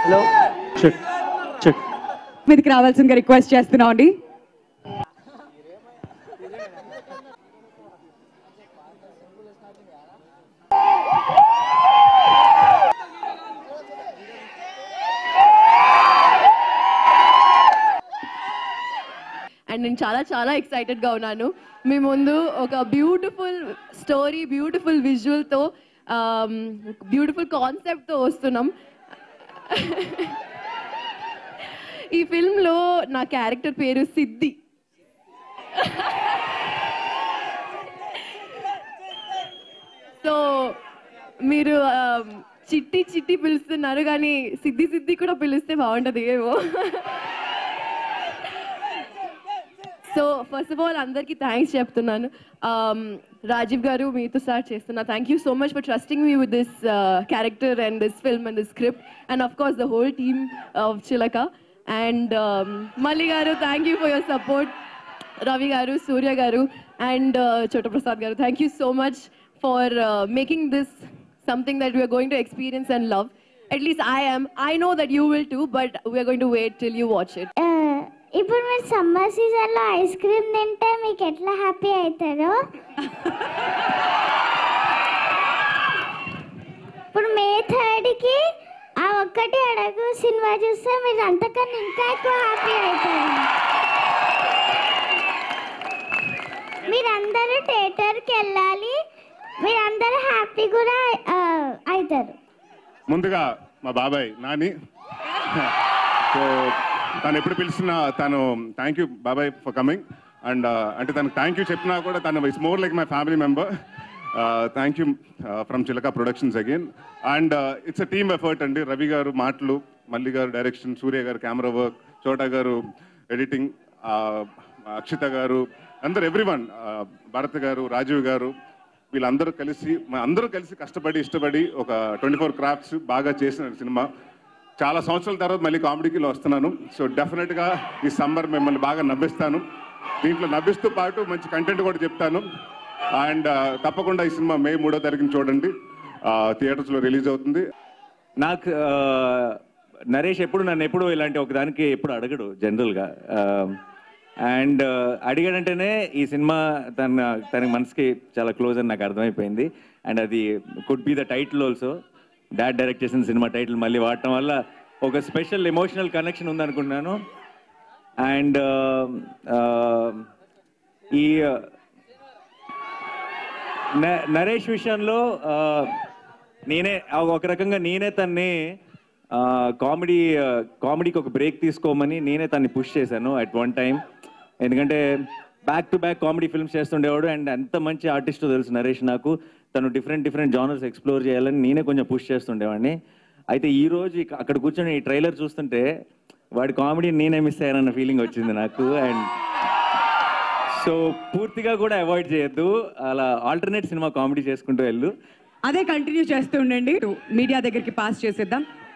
hello check check మీదకి రావాల్సిందిగా request చేస్తున్నాం అండి అండ్ నేను చాలా చాలా ఎక్సైటెడ్గా ఉన్నాను మీ ముందు ఒక బ్యూటిఫుల్ స్టోరీ బ్యూటిఫుల్ విజువల్తో బ్యూటిఫుల్ కాన్సెప్ట్తో వస్తున్నాం ఈ ఫిల్మ్లో నా క్యారెక్టర్ పేరు సిద్ధి సో మీరు um, చిట్టి చిట్టి పిలుస్తున్నారు కానీ సిద్ధి సిద్ధి కూడా పిలిస్తే బాగుంటుంది ఏమో సో ఫస్ట్ ఆఫ్ ఆల్ అందరికీ థ్యాంక్స్ చెప్తున్నాను Um, రాజీవ్ గారు మీతో స్టార్ట్ చేస్తున్నా thank you so much for trusting me with this character and this film and this script and of course the whole team of Chilaka and Malli garu thank you for your support Ravi garu Surya garu and Chotaprasad garu thank you so much for making this something that we are going to experience and love at least I am I know that you will too but we're going to wait till you watch it ఆ, ఇప్పుడు మీరు summer సీజన్లో ice cream తింటే మీకు ఎట్లా happy అవుతారో ఇప్పుడు మే థర్డ్కి ఆ ఒక్కటి అడగు సినిమా చూస్తే మీరు అంతకన్నా ఇంకా ఎక్కువ హ్యాపీ అవుతారు మీరందరూ థియేటర్కి వెళ్ళాలి మీరందరూ హ్యాపీ కూడా ఆ, అవుతారు ముందుగా మా బాబాయ్ నాని సో తను ఎప్పుడు పిలిచినా తను thank you Babai for coming and అంటే తనకు థ్యాంక్ యూ చెప్పినా కూడా తను it's more like my family member thank you from Chilaka productions again and it's a team effort అండి రవి గారు మాటలు మల్లి గారు డైరెక్షన్ సూర్య గారు కెమెరా వర్క్ చోటా గారు ఎడిటింగ్ అక్షిత గారు అందరు ఎవ్రీవన్ భరత్ గారు రాజీవ్ గారు వీళ్ళందరూ కలిసి మా అందరూ కలిసి కష్టపడి ఇష్టపడి ఒక ట్వంటీ ఫోర్ క్రాఫ్ట్స్ బాగా చేసిన సినిమా చాలా సంవత్సరాల తర్వాత మళ్ళీ కామెడీకి వస్తున్నాను సో డెఫినెట్గా ఈ సమ్మర్ మిమ్మల్ని బాగా నవ్విస్తాను దీంట్లో నవ్విస్తూ పాటు మంచి కంటెంట్ కూడా చెప్తాను అండ్ తప్పకుండా ఈ సినిమా మే మూడో తారీఖున చూడండి థియేటర్స్లో రిలీజ్ అవుతుంది నాకు ఆ, నరేష్ ఎప్పుడు నన్ను ఎప్పుడు ఇలాంటి ఒక దానికి ఎప్పుడు అడగడు జనరల్గా అండ్ అడిగాడంటేనే ఈ సినిమా తన తన మనసుకి చాలా క్లోజ్ అని నాకు అర్థమైపోయింది అండ్ అది could be the title also dad direct చేసిన సినిమా టైటిల్ మళ్ళీ వాడటం వల్ల ఒక స్పెషల్ ఎమోషనల్ కనెక్షన్ ఉందనుకుంటున్నాను అండ్ ఈ న- నరేష్ విషయంలో ఆ, నేనే ఆ, ఒక రకంగా నేనే తన్ని కామెడీ కామెడీకి ఒక బ్రేక్ తీసుకోమని నేనే తన్ని పుష్ చేశాను అట్ వన్ టైం ఎందుకంటే back to back comedy films చేస్తుండేవాడు అండ్ ఎంత మంచి ఆర్టిస్ట్ తెలుసు నరేష్ నాకు తను డిఫరెంట్ డిఫరెంట్ జానర్స్ ఎక్స్ప్లోర్ చేయాలని నేనే కొంచెం పుష్ చేస్తుండేవాడిని అయితే ఈ రోజు ఇక- అక్కడ కూర్చొని ఈ ట్రైలర్ చూస్తుంటే వాడి కామెడీ నేనే మిస్ అయ్యానన్న ఫీలింగ్ వచ్చింది నాకు అండ్ సో పూర్తిగా కూడా అవాయిడ్ చేయొద్దు అలా ఆల్టర్నేట్ సినిమా కామెడీ చేసుకుంటూ వెళ్ళు అదే కంటిన్యూ చేస్తూ ఉండండి మీడియా దగ్గరికి పాస్ చేసేద్దాం